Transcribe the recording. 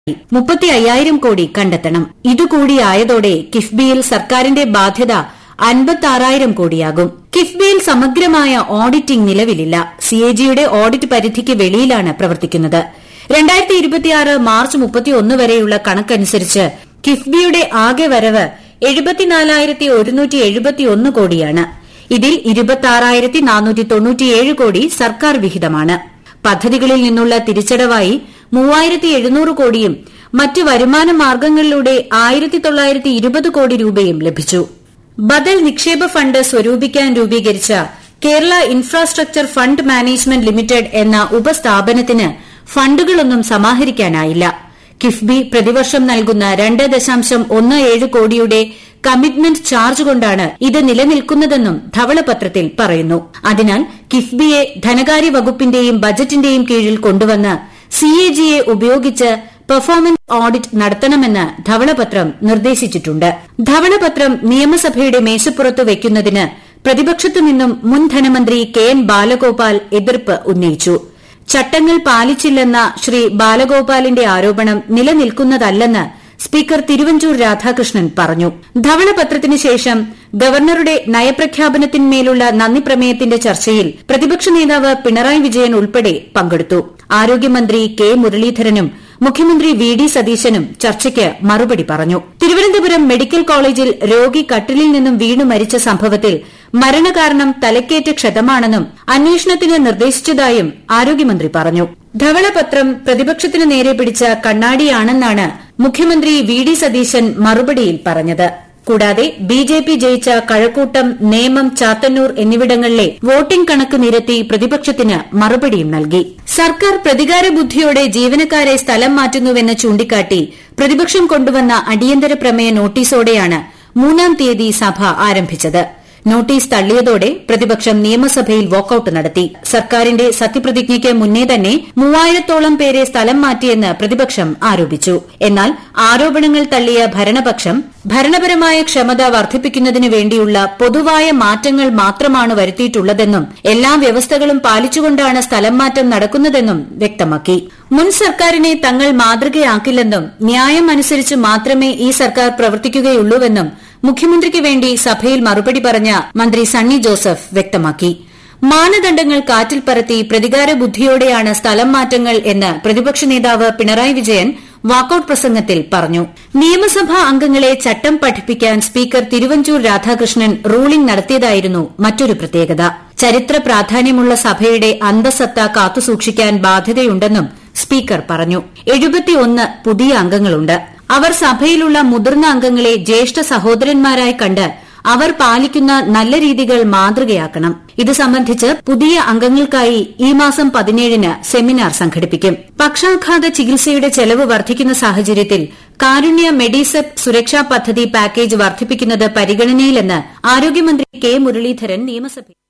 മുപ്പത്തി അയ്യായിരം കോടി കണ്ടെത്തണം ഇതുകൂടിയായതോടെ കിഫ്ബിയിൽ സർക്കാരിന്റെ ബാധ്യത അൻപത്താറായിരം കോടിയാകും കിഫ്ബിയിൽ സമഗ്രമായ ഓഡിറ്റിംഗ് നിലവിലില്ല സിഎജിയുടെ ഓഡിറ്റ് പരിധിക്ക് വെളിയിലാണ് പ്രവർത്തിക്കുന്നത് രണ്ടായിരത്തി ഇരുപത്തിയാറ് മാർച്ച് മുപ്പത്തിയൊന്ന് വരെയുള്ള കണക്കനുസരിച്ച് കിഫ്ബിയുടെ ആകെ വരവ് എഴുപത്തിനാലായിരത്തി ഒരുന്നൂറ്റി എഴുപത്തിയൊന്ന് കോടിയാണ് ഇതിൽ ഇരുപത്തിയാറായിരത്തി നാനൂറ്റി തൊണ്ണൂറ്റിയേഴ് കോടി സർക്കാർ വിഹിതമാണ് പദ്ധതികളിൽ നിന്നുള്ള തിരിച്ചടവായി മൂവായിരത്തി എഴുന്നൂറ് കോടിയും മറ്റ് വരുമാന മാർഗ്ഗങ്ങളിലൂടെ ആയിരത്തി തൊള്ളായിരത്തി ഇരുപത് കോടി രൂപയും ലഭിച്ചു ബദൽ നിക്ഷേപ ഫണ്ട് സ്വരൂപിക്കാൻ രൂപീകരിച്ച Kerala infrastructure fund management limited എന്ന ഉപസ്ഥാപനത്തിന് ഫണ്ടുകളൊന്നും സമാഹരിക്കാനായില്ല കിഫ്ബി പ്രതിവർഷം നൽകുന്ന രണ്ട് ദശാംശം ഒന്ന് ഏഴ് കോടിയുടെ കമ്മിറ്റ്മെന്റ് ചാർജ് കൊണ്ടാണ് ഇത് നിലനിൽക്കുന്നതെന്നും ധവളപത്രത്തിൽ പറയുന്നു അതിനാൽ കിഫ്ബിയെ ധനകാര്യ വകുപ്പിന്റെയും ബജറ്റിന്റെയും കീഴിൽ കൊണ്ടുവന്ന് സിഎജിയെ ഉപയോഗിച്ച് പെർഫോമൻസ് ഓഡിറ്റ് നടത്തണമെന്ന് ധവളപത്രം നിർദ്ദേശിച്ചിട്ടുണ്ട് ധവളപത്രം നിയമസഭയുടെ മേശപ്പുറത്ത് വയ്ക്കുന്നതിന് പ്രതിപക്ഷത്തു നിന്നും മുൻ ധനമന്ത്രി കെ എൻ ബാലഗോപാൽ എതിർപ്പ് ഉന്നയിച്ചു ചട്ടങ്ങൾ പാലിച്ചില്ലെന്ന ശ്രീ ബാലഗോപാലിന്റെ ആരോപണം നിലനിൽക്കുന്നതല്ലെന്ന് സ്പീക്കർ തിരുവഞ്ചൂർ രാധാകൃഷ്ണൻ പറഞ്ഞു ധവളപത്രത്തിന് ശേഷം ഗവർണറുടെ നയപ്രഖ്യാപനത്തിന്മേലുള്ള നന്ദി പ്രമേയത്തിന്റെ ചർച്ചയിൽ പ്രതിപക്ഷ നേതാവ് പിണറായി വിജയൻ ഉൾപ്പെടെ പങ്കെടുത്തു ആരോഗ്യമന്ത്രി കെ മുരളീധരനും മുഖ്യമന്ത്രി വി ഡി സതീശനും ചർച്ചയ്ക്ക് മറുപടി പറഞ്ഞു തിരുവനന്തപുരം മെഡിക്കൽ കോളേജിൽ രോഗി കട്ടിലിൽ നിന്നും വീണു മരിച്ച സംഭവത്തിൽ മരണകാരണം തലക്കേറ്റ ക്ഷതമാണെന്നും അന്വേഷണത്തിന് നിർദ്ദേശിച്ചതായും ആരോഗ്യമന്ത്രി പറഞ്ഞു ധവളപത്രം പ്രതിപക്ഷത്തിനു നേരെ പിടിച്ച കണ്ണാടിയാണെന്നാണ് മുഖ്യമന്ത്രി വി ഡി സതീശൻ മറുപടിയിൽ പറഞ്ഞത് കൂടാതെ ബി ജെ പി ജയിച്ച കഴക്കൂട്ടം നേമം ചാത്തന്നൂർ എന്നിവിടങ്ങളിലെ വോട്ടിംഗ് കണക്ക് നിരത്തി പ്രതിപക്ഷത്തിന് മറുപടിയും നൽകി സർക്കാർ പ്രതികാര ബുദ്ധിയോടെ ജീവനക്കാരെ സ്ഥലം മാറ്റുന്നുവെന്ന് ചൂണ്ടിക്കാട്ടി പ്രതിപക്ഷം കൊണ്ടുവന്ന അടിയന്തര പ്രമേയ നോട്ടീസോടെയാണ് മൂന്നാം തീയതി സഭ ആരംഭിച്ചത് നോട്ടീസ് തള്ളിയതോടെ പ്രതിപക്ഷം നിയമസഭയിൽ വാക്കൌട്ട് നടത്തി സർക്കാരിന്റെ സത്യപ്രതിജ്ഞയ്ക്ക് മുന്നേ തന്നെ മൂവായിരത്തോളം പേരെ സ്ഥലം മാറ്റിയെന്ന് പ്രതിപക്ഷം ആരോപിച്ചു എന്നാൽ ആരോപണങ്ങൾ തള്ളിയ ഭരണപക്ഷം ഭരണപരമായ ക്ഷമത വർദ്ധിപ്പിക്കുന്നതിനു വേണ്ടിയുള്ള പൊതുവായ മാറ്റങ്ങൾ മാത്രമാണ് വരുത്തിയിട്ടുള്ളതെന്നും എല്ലാ വ്യവസ്ഥകളും പാലിച്ചുകൊണ്ടാണ് സ്ഥലം മാറ്റം നടക്കുന്നതെന്നും വ്യക്തമാക്കി മുൻ സർക്കാരിനെ തങ്ങൾ മാതൃകയാക്കില്ലെന്നും ന്യായം അനുസരിച്ച് മാത്രമേ ഈ സർക്കാർ പ്രവർത്തിക്കുകയുള്ളൂവെന്നും മുഖ്യമന്ത്രിക്ക് വേണ്ടി സഭയിൽ മറുപടി പറഞ്ഞ മന്ത്രി സണ്ണി ജോസഫ് വ്യക്തമാക്കി മാനദണ്ഡങ്ങൾ കാറ്റിൽ പറത്തി പ്രതികാര ബുദ്ധിയോടെയാണ് സ്ഥലം മാറ്റങ്ങൾ എന്ന് പ്രതിപക്ഷ നേതാവ് പിണറായി വിജയൻ വാക്കൌട്ട് പ്രസംഗത്തിൽ പറഞ്ഞു നിയമസഭാ അംഗങ്ങളെ ചട്ടം പഠിപ്പിക്കാൻ സ്പീക്കർ തിരുവഞ്ചൂർ രാധാകൃഷ്ണൻ റൂളിംഗ് നടത്തിയതായിരുന്നു മറ്റൊരു പ്രത്യേകത ചരിത്ര പ്രാധാന്യമുള്ള സഭയുടെ അന്തസത്ത കാത്തുസൂക്ഷിക്കാൻ ബാധ്യതയുണ്ടെന്നും സ്പീക്കർ പറഞ്ഞു എഴുപത്തിയൊന്ന് പുതിയ അംഗങ്ങളുണ്ട് അവർ സഭയിലുള്ള മുതിർന്ന അംഗങ്ങളെ ജ്യേഷ്ഠ സഹോദരന്മാരായി കണ്ട് അവർ പാലിക്കുന്ന നല്ല രീതികൾ മാതൃകയാക്കണം ഇത് സംബന്ധിച്ച് പുതിയ അംഗങ്ങൾക്കായി ഈ മാസം പതിനേഴിന് സെമിനാർ സംഘടിപ്പിക്കും പക്ഷാഘാത ചികിത്സയുടെ ചെലവ് വർദ്ധിക്കുന്ന സാഹചര്യത്തിൽ കാരുണ്യ മെഡിസെപ് സുരക്ഷാ പദ്ധതി പാക്കേജ് വർദ്ധിപ്പിക്കുന്നത് പരിഗണനയിലെന്ന് ആരോഗ്യമന്ത്രി കെ മുരളീധരൻ നിയമസഭയിൽ